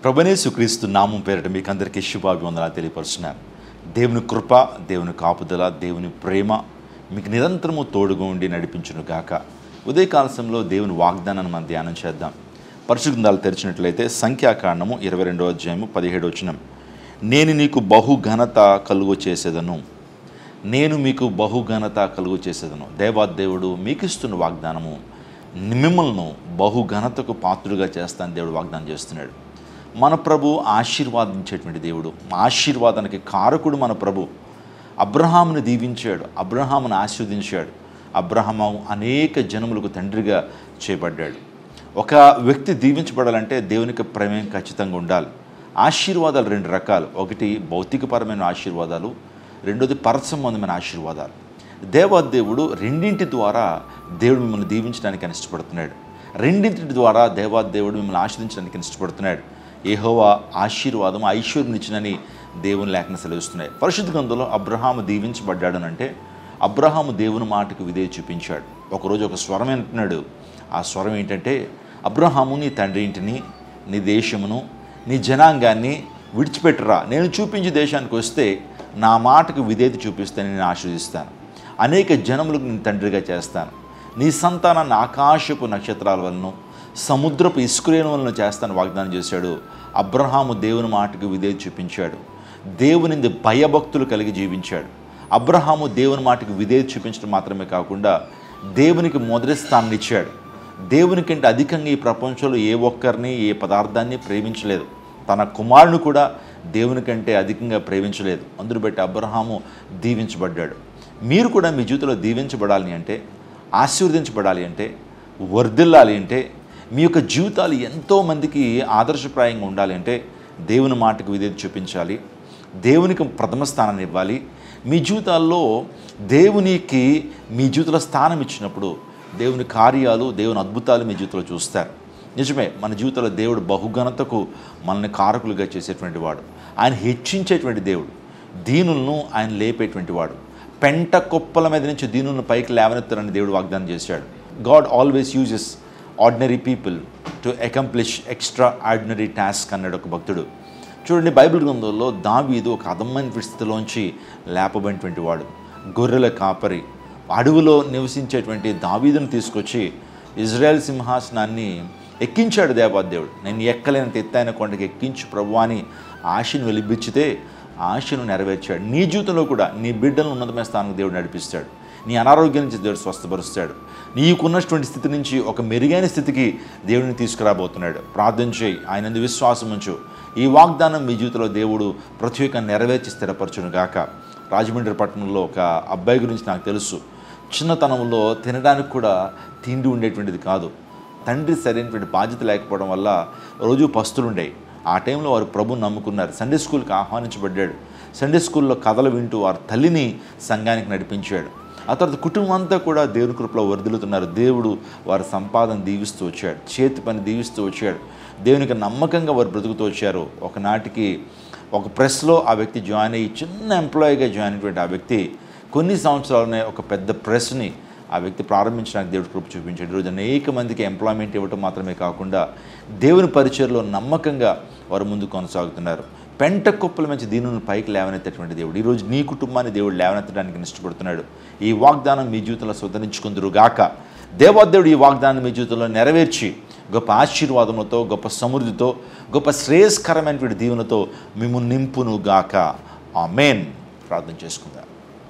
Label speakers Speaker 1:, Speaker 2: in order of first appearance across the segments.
Speaker 1: ప్రభనేసు క్రీస్తు నామం పేరిట మీకు అందరికీ శుభాభివందనాలు తెలియపరుచున్నాను దేవుని కృప దేవుని కాపుదల దేవుని ప్రేమ మీకు నిరంతరము తోడుగా ఉండి నడిపించును గాక ఉదయకాల సమయంలో దేవుని వాగ్దానాన్ని మనం ధ్యానం చేద్దాం పరిశుగ్రంథాలు తెరిచినట్లయితే సంఖ్యాకాండము ఇరవై రెండో అధ్యాయము పదిహేడు వచనం నేను నీకు బహు ఘనత కలుగు చేసేదను నేను మీకు బహుఘనత కలుగు చేసేదను దేవాదేవుడు మీకు ఇస్తున్న వాగ్దానము మిమ్మల్ని బహుఘనతకు పాత్రుడుగా చేస్తాను దేవుడు వాగ్దానం చేస్తున్నాడు మన ప్రభు ఆశీర్వాదించేటువంటి దేవుడు ఆశీర్వాదానికి కారకుడు మన ప్రభు అబ్రహామును దీవించాడు అబ్రహామును ఆశీర్వదించాడు అబ్రహాము అనేక జనములకు తండ్రిగా చేయబడ్డాడు ఒక వ్యక్తి దీవించబడాలంటే దేవునికి ప్రమేయం ఖచ్చితంగా ఉండాలి ఆశీర్వాదాలు రెండు రకాలు ఒకటి భౌతికపరమైన ఆశీర్వాదాలు రెండోది పరసంబంధమైన ఆశీర్వాదాలు దేవాదేవుడు రెండింటి ద్వారా దేవుడు మిమ్మల్ని దీవించడానికి ఆయన ఇష్టపడుతున్నాడు రెండింటి ద్వారా దేవాదేవుడు మిమ్మల్ని ఆశీర్దించడానికి ఇష్టపడుతున్నాడు ఏహోవా ఆశీర్వాదం ఐశ్వర్యం ఇచ్చినని దేవుని లేఖన సెలవిస్తున్నాయి పరిశుద్ధ గ్రంథంలో అబ్రహాము దీవించబడ్డాడనంటే అబ్రహాము దేవుని మాటకు విధేయ చూపించాడు ఒకరోజు ఒక స్వరం అంటున్నాడు ఆ స్వరం ఏంటంటే అబ్రహాము నీ తండ్రి ఇంటిని నీ దేశమును నీ జనాంగాన్ని విడిచిపెట్టరా నేను చూపించే దేశానికి వస్తే నా మాటకు విధేయత చూపిస్తే నేను ఆశీర్దిస్తాను అనేక జనములకు నేను తండ్రిగా చేస్తాను నీ సంతానాన్ని ఆకాశపు నక్షత్రాల వలన సముద్రపు ఇస్క్రేణు వలన చేస్తాను వాగ్దానం చేశాడు అబ్రహాము దేవుని మాటకు విధేయత చూపించాడు దేవునింది భయభక్తులు కలిగి జీవించాడు అబ్రహాము దేవుని మాటకు విధేయత చూపించడం మాత్రమే కాకుండా దేవునికి మొదటి స్థానం ఇచ్చాడు దేవుని కంటే అధికంగా ఈ ప్రపంచంలో ఏ ఒక్కరిని ఏ పదార్థాన్ని ప్రేమించలేదు తన కుమారుని కూడా దేవుని కంటే అధికంగా ప్రేమించలేదు అందును బట్టి అబ్రహాము దీవించబడ్డాడు మీరు కూడా మీ జీవితంలో దీవించబడాలి అంటే ఆశీర్వదించబడాలి అంటే వర్ధిల్లాలి అంటే మీ యొక్క జీవితాలు ఎంతోమందికి ఆదర్శప్రాయంగా ఉండాలి అంటే దేవుని మాటకు విధేయత చూపించాలి దేవునికి ప్రథమ స్థానాన్ని ఇవ్వాలి మీ జీవితాల్లో దేవునికి మీ జీవితంలో స్థానం ఇచ్చినప్పుడు దేవుని కార్యాలు దేవుని అద్భుతాలు మీ జీవితంలో చూస్తారు నిజమే మన జీవితంలో దేవుడు బహుఘనతకు మనల్ని కారకులుగా చేసేటువంటి వాడు ఆయన హెచ్చించేటువంటి దేవుడు దీనులను ఆయన లేపేటువంటి వాడు పెంట కుప్పల మీద నుంచి దీనులను పైకి లేవనెత్తారని దేవుడు వాగ్దానం చేశాడు God always uses ordinary people to accomplish extraordinary task అన్నాడు ఒక భక్తుడు చూడండి బైబిల్ గ్రంథంలో దావీదు ఒక అదమైన స్థితిలోంచి లేపబడినటువంటి వాడు గొర్రెల కాపరి అడవిలో నివసించేటువంటి దావీదును తీసుకొచ్చి ఇజ్రాయెల్ సింహాసనాన్ని ఎక్కించాడు దేవాదేవుడు నేను ఎక్కలేనంత ఎత్తైన కొండకి ఎక్కించు ప్రభు అని ఆశను వెలిపించితే ఆశను నెరవేర్చాడు నీ జీవితంలో కూడా నీ బిడ్డలను ఉన్నతమైన స్థానానికి దేవుడు నడిపిస్తాడు నీ అనారోగ్యం నుంచి దేవుడు స్వస్థపరుస్తాడు నీకున్నటువంటి స్థితి నుంచి ఒక మెరుగైన స్థితికి దేవుడిని తీసుకురాబోతున్నాడు ప్రార్థన చేయి ఆయన విశ్వాసం ఉంచు ఈ వాగ్దానం మీ జీవితంలో దేవుడు ప్రత్యేక నెరవేర్చి స్థిరపరచును గాక రాజమండ్రి పట్టణంలో ఒక అబ్బాయి గురించి నాకు తెలుసు చిన్నతనంలో తినడానికి కూడా తిండి ఉండేటువంటిది కాదు తండ్రి సరైనటువంటి బాధ్యత లేకపోవడం వల్ల రోజు పస్తులుండేవి ఆ టైంలో వారు ప్రభుని నమ్ముకున్నారు సండే స్కూల్కి ఆహ్వానించబడ్డాడు సండే స్కూల్లో కథలు వింటూ వారి తల్లిని సంఘానికి నడిపించాడు ఆ తర్వాత కుటుంబం అంతా కూడా దేవుని కృపలో వర్దిలుతున్నారు దేవుడు వారి సంపాదన దీవిస్తూ వచ్చాడు చేతి పని దీవిస్తూ వచ్చాడు దేవునికి నమ్మకంగా వారు బ్రతుకుతూ వచ్చారు ఒకనాటికి ఒక ప్రెస్లో ఆ వ్యక్తి జాయిన్ అయ్యి చిన్న ఎంప్లాయీగా జాయిన్ అయినటువంటి ఆ వ్యక్తి కొన్ని సంవత్సరాలనే ఒక పెద్ద ప్రెస్ని ఆ వ్యక్తి ప్రారంభించడానికి దేవుడు కృప చూపించాడు ఈరోజు అనేక మందికి ఎంప్లాయ్మెంట్ ఇవ్వటం మాత్రమే కాకుండా దేవుని పరిచయలో నమ్మకంగా వారు ముందు కొనసాగుతున్నారు పెంట కుప్పల మంచి దీనులను పైకి లేవనెత్తేటువంటి దేవుడు ఈరోజు నీ కుటుంబాన్ని దేవుడు లేవనెత్తడానికి ఇష్టపడుతున్నాడు ఈ వాగ్దానం మీ జీవితంలో స్వతరించుకుందరు గాక దేవాదేవుడు ఈ వాగ్దానం మీ జీవితంలో నెరవేర్చి గొప్ప ఆశీర్వాదములతో గొప్ప సమృద్ధితో గొప్ప శ్రేయస్కరమైనటువంటి దీవెనతో మేము నింపును గాక ఆ మెయిన్ ప్రార్థన చేసుకుందాం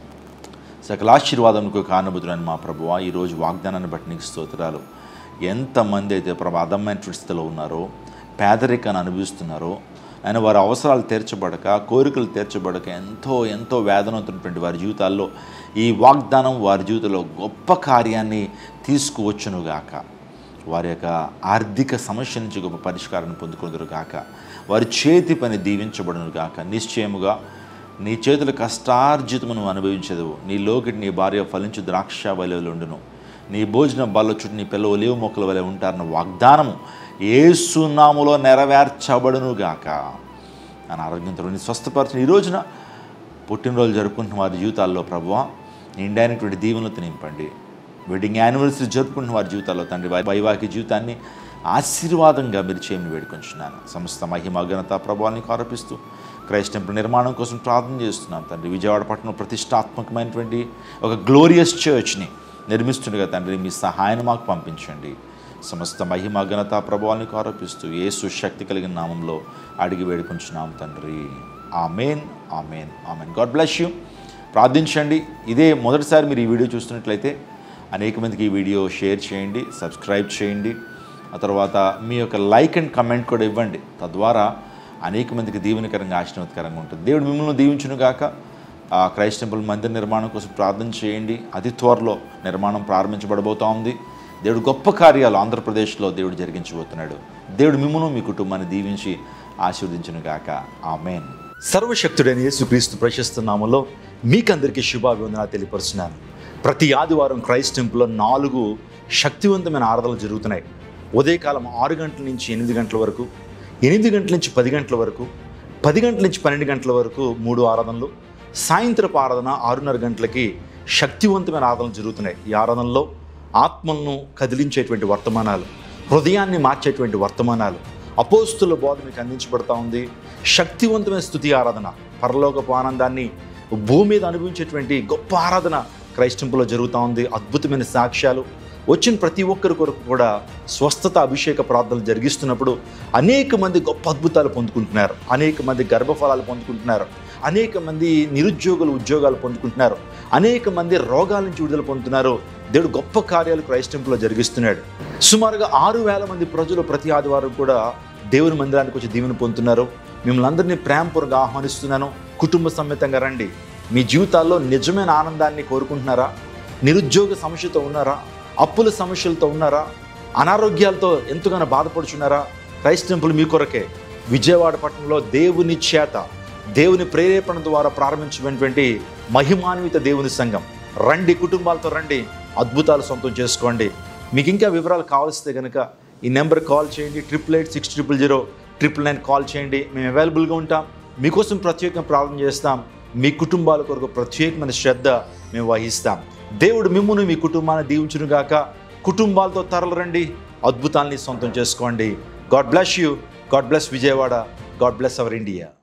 Speaker 1: సకల ఆశీర్వాదంకు కారణబుద్ధులని మా ప్రభువ ఈరోజు వాగ్దానాన్ని బట్టి నీకు స్తోత్రాలు ఎంతమంది అయితే ప్రభు అదమైన స్థితిలో ఉన్నారో పేదరికాన్ని అనుభవిస్తున్నారో ఆయన వారి అవసరాలు తీర్చబడక కోరికలు తీర్చబడక ఎంతో ఎంతో వేదనవుతున్నటువంటి వారి జీవితాల్లో ఈ వాగ్దానం వారి జీవితంలో గొప్ప కార్యాన్ని తీసుకువచ్చునుగాక వారి యొక్క ఆర్థిక సమస్య నుంచి గొప్ప పరిష్కారాన్ని పొందుకుందరు గాక వారి చేతి పని దీవించబడును గాక నిశ్చయముగా నీ చేతుల కష్టార్జితము నువ్వు అనుభవించదు నీ లోకిటి నీ భార్య ఫలించు ద్రాక్ష వలెలు ఉండును నీ భోజన బల్ల చుట్టూ నీ పిల్ల ఒలివ మొక్కల వలె ఉంటారన్న వాగ్దానము ఏసునాములో నెరవేర్చబడును గాక అని ఆరోగ్యంతో నీ స్వస్థపరచిన ఈ రోజున పుట్టినరోజు జరుపుకుంటున్న వారి జీవితాల్లో ప్రభువ నిండైనటువంటి దీవెనలతో నింపండి వెడ్డింగ్ యానివర్సరీ జరుపుకుంటున్న వారి జీవితాల్లో తండ్రి వారి వైవాహిక జీవితాన్ని ఆశీర్వాదంగా మీరు చేయమని వేడుకొంచున్నాను సమస్త మహిమ ఘనత ప్రభావాన్ని ఆరోపిస్తూ క్రైస్ట్ టెంపుల్ నిర్మాణం కోసం ప్రార్థన చేస్తున్నాం తండ్రి విజయవాడ పట్టణం ప్రతిష్టాత్మకమైనటువంటి ఒక గ్లోరియస్ చర్చ్ని నిర్మిస్తుండగా తండ్రి మీ సహాయాన్ని మాకు పంపించండి సమస్త మహిమ ఘనత ప్రభావాన్ని ఆరోపిస్తూ యేసు శక్తి కలిగిన నామంలో అడిగి వేడుకుంటున్నాం తండ్రి amen amen amen God bless you ప్రార్థించండి ఇదే మొదటిసారి మీరు ఈ వీడియో చూస్తున్నట్లయితే అనేక మందికి ఈ వీడియో షేర్ చేయండి సబ్స్క్రైబ్ చేయండి ఆ తర్వాత మీ యొక్క లైక్ అండ్ కమెంట్ కూడా ఇవ్వండి తద్వారా అనేక మందికి దీవెనకరంగా ఆశీర్వాదకరంగా ఉంటుంది దేవుడు మిమ్మల్ని దీవించును గాక ఆ క్రైస్ట్ టెంపుల్ మందిర నిర్మాణం కోసం ప్రార్థన చేయండి అతి త్వరలో నిర్మాణం ప్రారంభించబడబోతా ఉంది దేవుడు గొప్ప కార్యాలు ఆంధ్రప్రదేశ్లో దేవుడు జరిగించబోతున్నాడు దేవుడు మిమ్మల్ని మీ కుటుంబాన్ని దీవించి ఆశీర్వదించును గాక ఆమెన్ సర్వశక్తుడైన యేసుక్రీస్తు ప్రశస్త నామంలో మీకందరికీ శుభాభివందనాలు తెలియపరుస్తున్నాను ప్రతి ఆదివారం క్రైస్ట్ టెంపుల్లో నాలుగు శక్తివంతమైన ఆరాధనలు జరుగుతున్నాయి ఉదయకాలం ఆరు గంటల నుంచి ఎనిమిది గంటల వరకు ఎనిమిది గంటల నుంచి పది గంటల వరకు పది గంటల నుంచి పన్నెండు గంటల వరకు మూడు ఆరాధనలు సాయంత్రపు ఆరాధన ఆరున్నర గంటలకి శక్తివంతమైన ఆరాధనలు జరుగుతున్నాయి ఈ ఆరాధనలో ఆత్మలను కదిలించేటువంటి వర్తమానాలు హృదయాన్ని మార్చేటువంటి వర్తమానాలు అపోస్తుల బోధ మీకు అందించబడతా ఉంది శక్తివంతమైన స్థుతి ఆరాధన పరలోకపు ఆనందాన్ని భూమి మీద అనుభవించేటువంటి గొప్ప ఆరాధన క్రైస్టింపులో జరుగుతూ ఉంది అద్భుతమైన సాక్ష్యాలు వచ్చిన ప్రతి ఒక్కరి కొరకు కూడా స్వస్థత అభిషేక ప్రార్థనలు జరిగిస్తున్నప్పుడు అనేక మంది గొప్ప అద్భుతాలు పొందుకుంటున్నారు అనేక మంది గర్భఫలాలు పొందుకుంటున్నారు అనేక మంది నిరుద్యోగులు ఉద్యోగాలు పొందుకుంటున్నారు అనేక మంది రోగాల నుంచి విడుదల పొందుతున్నారు దేవుడు గొప్ప కార్యాలు క్రైస్టింపులో జరిగిస్తున్నాడు సుమారుగా ఆరు వేల మంది ప్రజలు ప్రతి ఆదివారం కూడా దేవుని మందిరానికి వచ్చి దీవెన పొందుతున్నారు మిమ్మల్ని అందరినీ ప్రేమపూర్వకంగా ఆహ్వానిస్తున్నాను కుటుంబ సమేతంగా రండి మీ జీవితాల్లో నిజమైన ఆనందాన్ని కోరుకుంటున్నారా నిరుద్యోగ సమస్యతో ఉన్నారా అప్పుల సమస్యలతో ఉన్నారా అనారోగ్యాలతో ఎంతగానో బాధపడుచున్నారా క్రైస్ట్ టెంపుల్ మీ కొరకే విజయవాడ పట్టణంలో దేవుని చేత దేవుని ప్రేరేపణ ద్వారా ప్రారంభించినటువంటి మహిమాన్విత దేవుని సంఘం రండి కుటుంబాలతో రండి అద్భుతాలు సొంతం చేసుకోండి మీకు ఇంకా వివరాలు కావాల్సితే కనుక ఈ నెంబర్ కాల్ చేయండి triple eight six triple zero triple nine call చేయండి మేము అవైలబుల్గా ఉంటాం మీకోసం ప్రత్యేకంగా ప్రార్థన చేస్తాం మీ కుటుంబాల కొరకు ప్రత్యేకమైన శ్రద్ధ మేము వహిస్తాం దేవుడు మిమ్మును మీ కుటుంబాన్ని దీవించునుగాక కుటుంబాలతో తరలిరండి అద్భుతాల్ని సొంతం చేసుకోండి God bless you God bless Vijayawada God bless our India